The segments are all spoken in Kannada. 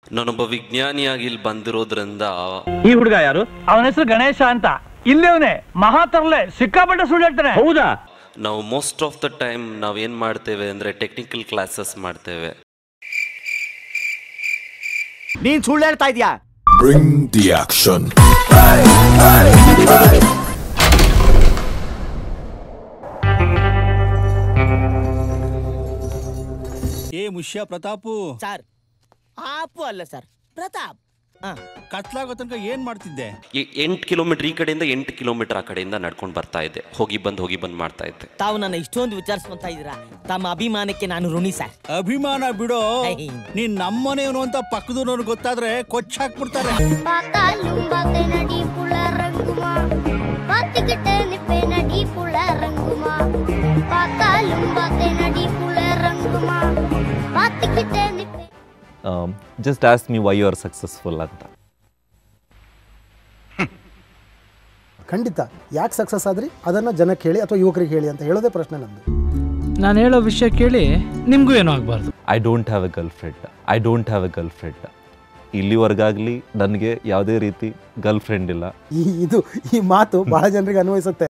ನಾನೊಬ್ಬ ವಿಜ್ಞಾನಿಯಾಗಿ ಇಲ್ಲಿ ಬಂದಿರೋದ್ರಿಂದ ಈ ಹುಡುಗ ಯಾರು ಅವನ ಹೆಸರು ಗಣೇಶ ಅಂತ ಇಲ್ಲಿವನೇ ಮಹಾ ತರಲೆ ಸಿಕ್ಕಾಪಟ್ಟೆ ಸುಳ್ಳು ಹೇಳ್ತಾನೆ ಹೌದಾ ನಾವು ಮೋಸ್ಟ್ ಆಫ್ ದ ಟೈಮ್ ನಾವೇನು ಮಾಡ್ತೇವೆ ಅಂದರೆ ಟೆಕ್ನಿಕಲ್ ಕ್ಲಾಸಸ್ ಮಾಡ್ತೇವೆ ನೀನ್ ಸುಳ್ಳು ಹೇಳ್ತಾ ಇದೀಯಾ Bring the action. ಏ ಮುಷ್ಯ ಪ್ರತಾಪು ಸರ್ ಆಪು ಅಲ್ಲ ಸರ್ ಪ್ರತಾಪ್ ಹ. ಕತ್ಲಾಗೋ ತನಕ ಏನ್ ಮಾಡ್ತಿದ್ದೆ ಎಂಟು ಕಿಲೋಮೀಟರ್ ಈ ಕಡೆಯಿಂದ ಎಂಟು ಕಿಲೋಮೀಟರ್ ಆ ಕಡೆಯಿಂದ ನಡ್ಕೊಂಡು ಬರ್ತಾ ಇದ್ದೆ ಹೋಗಿ ಬಂದು ಹೋಗಿ ಬಂದು ಮಾಡ್ತಾ ಇದ್ದೆ ತಾವು ನನ್ನ ಇಷ್ಟೊಂದು ವಿಚಾರಿಸ್ಕೊಂತ ಇದ್ದೀರಾ ತಮ್ಮ ಅಭಿಮಾನಕ್ಕೆ ನಾನು ಋಣಿ ಸರ್ ಅಭಿಮಾನ ಬಿಡೋ ಹೈ. ನೀನ್ ನಮ್ಮನೆಯವನು ಅಂತ ಪಕ್ಕದೂರವ್ರು ಗೊತ್ತಾದ್ರೆ ಕೊಚ್ಚ ಹಾಕ್ಬಿಡ್ತಾರೆ Pakalumbakan di pula renguma Patikete nipe di pula renguma Pakalumbakan di pula renguma Patikete nipe just ask me why you are successful ಅಂತ ಖಂಡಿತ ಯಾಕೆ ಸಕ್ಸಸ್ ಆದ್ರಿ ಅದನ್ನು ಜನಕ್ಕೆ ಹೇಳಿ ಅಥವಾ ಯುವಕರಿಗೆ ಹೇಳಿ ಅಂತ ಹೇಳೋದೇ ಪ್ರಶ್ನೆ ನಂದು ನಾನು ಹೇಳೋ ವಿಷಯ ಕೇಳಿ ನಿಮ್ಗೂ ಏನೂ ಆಗಬಾರ್ದು I don't have a girl friend I don't have a girl friend ಇಲ್ಲಿವರೆಗಾಗಲಿ ನನಗೆ ಯಾವುದೇ ರೀತಿ ಗರ್ಲ್ ಫ್ರೆಂಡ್ ಇಲ್ಲ ಈ ಇದು ಈ ಮಾತು ಬಹಳ ಜನರಿಗೆ ಅನ್ವಯಿಸುತ್ತೆ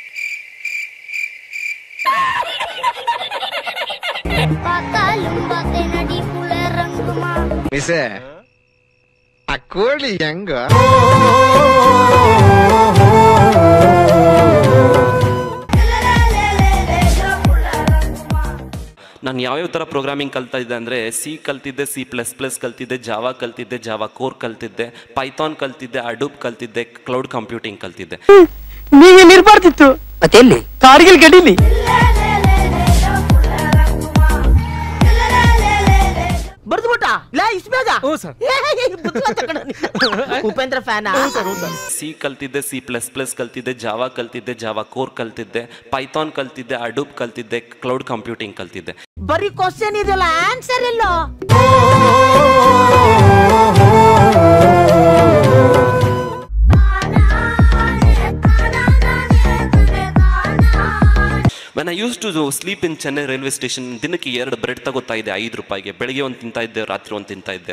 Pakalumbakan di pula renguma ಮಿಸೆ ಆ ಕೋಳಿ ಹೆಂಗ ನಾನು ಯಾವ್ಯಾವ ಥರ ಪ್ರೋಗ್ರಾಮಿಂಗ್ ಕಲ್ತಾ ಇದ್ದೆ ಅಂದರೆ ಸಿ ಕಲ್ತಿದ್ದೆ ಸಿ ಪ್ಲಸ್ ಪ್ಲಸ್ ಕಲ್ತಿದ್ದೆ ಜಾವಾ ಕಲ್ತಿದ್ದೆ ಜಾವಾ ಕೋರ್ ಕಲ್ತಿದ್ದೆ ಪೈಥಾನ್ ಕಲ್ತಿದ್ದೆ ಅಡೂಬ್ ಕಲ್ತಿದ್ದೆ ಕ್ಲೌಡ್ ಕಂಪ್ಯೂಟಿಂಗ್ ಕಲ್ತಿದ್ದೆ ನೀಗೆ ನಿರ್ಬಾರ್ದಿತ್ತು ಮತ್ತೆ ಎಲ್ಲಿ ಕಾರ್ಗಿಲ್ ಗಡಿಲಿ ಬರ್ದ್ಬಿಟ್ಟ ಇಲ್ಲ ಇಷ್ಟು ಬೇಗ ಉಪೇಂದ್ರ ಫ್ಯಾನ ಸಿ ಕಲ್ತಿದ್ದೆ ಸಿ ಪ್ಲಸ್ ಪ್ಲಸ್ ಕಲ್ತಿದ್ದೆ ಜಾವಾ ಕಲ್ತಿದ್ದೆ ಜಾವಾ ಕೋರ್ ಕಲ್ತಿದ್ದೆ ಪೈಥಾನ್ ಕಲ್ತಿದ್ದೆ ಅಡೂಬ್ ಕಲ್ತಿದ್ದೆ ಕ್ಲೌಡ್ ಕಂಪ್ಯೂಟಿಂಗ್ ಕಲ್ತಿದ್ದೆ ಬರೀ ಕ್ವಶನ್ ಇದೆಯಲ್ಲ ಆನ್ಸರ್ ಇಲ್ಲೋ when I use to sleep in Chennai railway station ದಿನಕ್ಕೆ ಎರಡು ಬ್ರೆಡ್ ತಗೋತಾ ಇದ್ದೆ ಐದು ರೂಪಾಯಿಗೆ ಬೆಳಗ್ಗೆ ಒಂದು ತಿಂತಾ ಇದ್ದೆ ರಾತ್ರಿ ಒಂದು ತಿಂತಾ ಇದ್ದೆ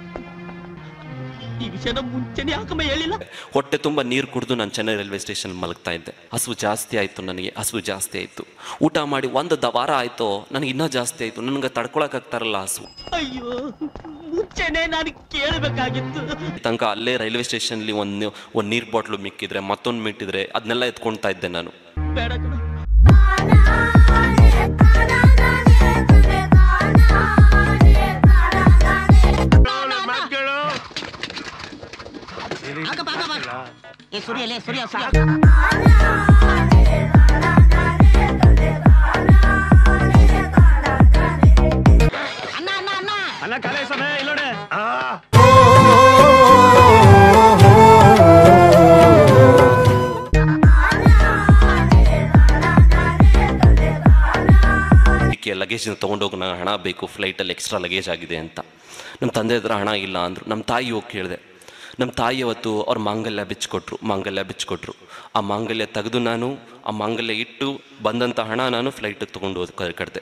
ಈ ವಿಷಯನ ಮುಂಚೆನೆ ಯಾಕಮ್ಮ ಹೇಳಿಲ್ಲ ಹೊಟ್ಟೆ ತುಂಬ ನೀರು ಕುಡಿದು ನಾನು ಚೆನ್ನೈ ರೈಲ್ವೆ ಸ್ಟೇಷನ್ ಮಲಗ್ತಾ ಇದ್ದೆ ಹಸು ಜಾಸ್ತಿ ಆಯಿತು ನನಗೆ ಹಸು ಜಾಸ್ತಿ ಆಯಿತು ಊಟ ಮಾಡಿ ಒಂದು ದ ವಾರ ಆಯಿತು ನನಗೆ ಇನ್ನೂ ಜಾಸ್ತಿ ಆಯಿತು ನನಗೆ ತಡ್ಕೊಳಕ್ಕಾಗ್ತಾರಲ್ಲ ಹಸು ಅಯ್ಯೋ ಮುಂಚೆನೆ ನಾನು ಕೇಳಬೇಕಾಗಿತ್ತು ತನಕ ಅಲ್ಲೇ ರೈಲ್ವೆ ಸ್ಟೇಷನ್ಲಿ ಒಂದು ಒಂದು ನೀರು ಬಾಟ್ಲು ಮಿಕ್ಕಿದ್ರೆ ಮತ್ತೊಂದು ಮಿಟ್ಟಿದ್ರೆ ಅದನ್ನೆಲ್ಲ ಎತ್ಕೊಳ್ತಾ ಇದ್ದೆ ನಾನು ಬೇಡ ಕಣ ಏ ಸುರಿಯಲೇ ಸುರಿಯ ಸುರಿಯ ಅಣ್ಣ ಅಣ್ಣ ಅಣ್ಣ ಅಲ್ಲ ಕಾಲೇ ಸಮಯ ಇಲ್ಲೋಡೆ ಅದಕ್ಕೆ ಲಗೇಜ್ನ ತೊಗೊಂಡೋಗಿ ನಾನು ಹಣ ಬೇಕು ಫ್ಲೈಟಲ್ಲಿ ಎಕ್ಸ್ಟ್ರಾ ಲಗೇಜ್ ಆಗಿದೆ ಅಂತ ನಮ್ಮ ತಂದೆ ಹತ್ರ ಹಣ ಇಲ್ಲ ಅಂದರು ನಮ್ಮ ತಾಯಿ ಹೋಗಿ ಕೇಳಿದೆ ನಮ್ಮ ತಾಯಿ ಅವತ್ತು ಅವ್ರ ಮಾಂಗಲ್ಯ ಬಿಚ್ಕೊಟ್ರು ಮಾಂಗಲ್ಯ ಬಿಚ್ಕೊಟ್ರು ಆ ಮಾಂಗಲ್ಯ ತೆಗೆದು ನಾನು ಆ ಮಾಂಗಲ್ಯ ಇಟ್ಟು ಬಂದಂಥ ಹಣ ನಾನು ಫ್ಲೈಟಿಗೆ ತೊಗೊಂಡು ಹೋದ್ ಕಡ್ದೆ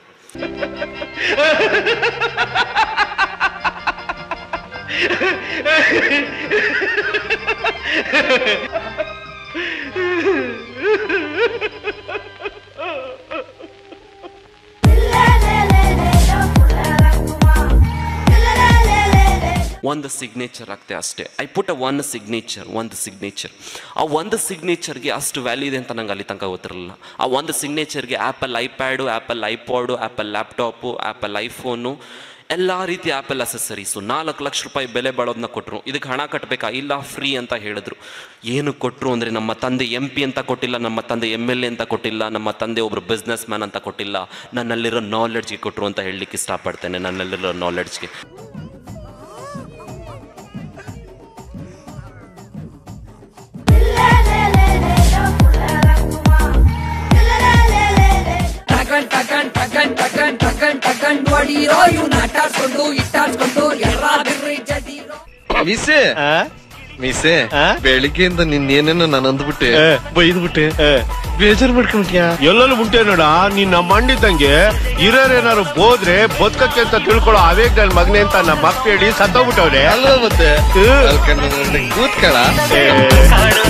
ಒಂದು ಸಿಗ್ನೇಚರ್ ಆಗ್ತೆ ಅಷ್ಟೇ I put a one signature ಒಂದು ಸಿಗ್ನೇಚರ್ ಆ ಒಂದು ಸಿಗ್ನೇಚರ್ಗೆ ಅಷ್ಟು ವ್ಯಾಲ್ಯೂ ಇದೆ ಅಂತ ನಂಗೆ ಅಲ್ಲಿ ತನಕ ಗೊತ್ತಿರಲಿಲ್ಲ ಆ ಒಂದು ಸಿಗ್ನೇಚರ್ಗೆ Apple iPad Apple iPod Apple laptop Apple iPhone ಎಲ್ಲ ರೀತಿಯ ಆ್ಯಪಲ್ ಅಸೆಸರೀಸು ನಾಲ್ಕು ಲಕ್ಷ ರೂಪಾಯಿ ಬೆಲೆ ಬಾಳೋದನ್ನ ಕೊಟ್ಟರು ಇದಕ್ಕೆ ಹಣ ಕಟ್ಟಬೇಕಾ ಇಲ್ಲ ಫ್ರೀ ಅಂತ ಹೇಳಿದ್ರು ಏನು ಕೊಟ್ಟರು ಅಂದರೆ ನಮ್ಮ ತಂದೆ ಎಂ ಪಿ ಅಂತ ಕೊಟ್ಟಿಲ್ಲ ನಮ್ಮ ತಂದೆ ಎಮ್ ಎಲ್ ಎ ಅಂತ ಕೊಟ್ಟಿಲ್ಲ ನಮ್ಮ ತಂದೆ ಒಬ್ಬರು ಬಿಸ್ನೆಸ್ ಮ್ಯಾನ್ ಅಂತ ಕೊಟ್ಟಿಲ್ಲ ನನ್ನಲ್ಲಿರೋ ನಾಲೆಡ್ಜ್ಗೆ ಕೊಟ್ಟರು ಅಂತ ಹೇಳಲಿಕ್ಕೆ ಇಷ್ಟಪಡ್ತೇನೆ ನನ್ನಲ್ಲಿರೋ ನಾಲೆಡ್ಜ್ಗೆ ಟಕನ್ ಟಕನ್ ಟಕನ್ ಟಕನ್ ಟಕನ್ ಟಕನ್ ಹೊಡೀರೋ ಇವ್ನ ಆಟಾಡ್ಸ್ಕೊಂಡು ಇಟ್ಟಾಡ್ಸ್ಕೊಂಡು ಎಲ್ಲ ಬಿರ್ರಿ ಜಡೀರೋ ಮಿಸೆ ಮಿಸೆ ಬೆಳಿಗ್ಗೆಯಿಂದ ನಿನ್ನೇನೇನೋ ನಾನು ಅಂದ್ಬಿಟ್ಟೆ ಬೈದ್ಬಿಟ್ಟೆ ಬೇಜಾರ್ ಮಾಡ್ಕೊಂಡ್ಯಾ ಎಲ್ಲೆಲ್ಲೂ ಉಂಟೆ ನೋಡ ನಿನ್ನ ಮಂಡಿದ್ದಂಗೆ ಹಿರಿಯರೇನಾರು ಬೋದ್ರೆ ಬದುಕಕ್ಕೆ ಅಂತ ತಿಳ್ಕೊಳ್ಳೋ ಅವೇಗ್ ನನ್ ಮಗನೆ ಅಂತ ನಮ್ಮ ಅಪ್ಪ ಹೇಳಿ ಸತ್ತೋಗ್ಬಿಟ್ಟವ್ರೆ ಅಲ್ವಾ ಮತ್ತೆ ಹ್ಮ್. ಅಲ್ಕಂಡ್ ಕೂತ್ಕಳ ಏ,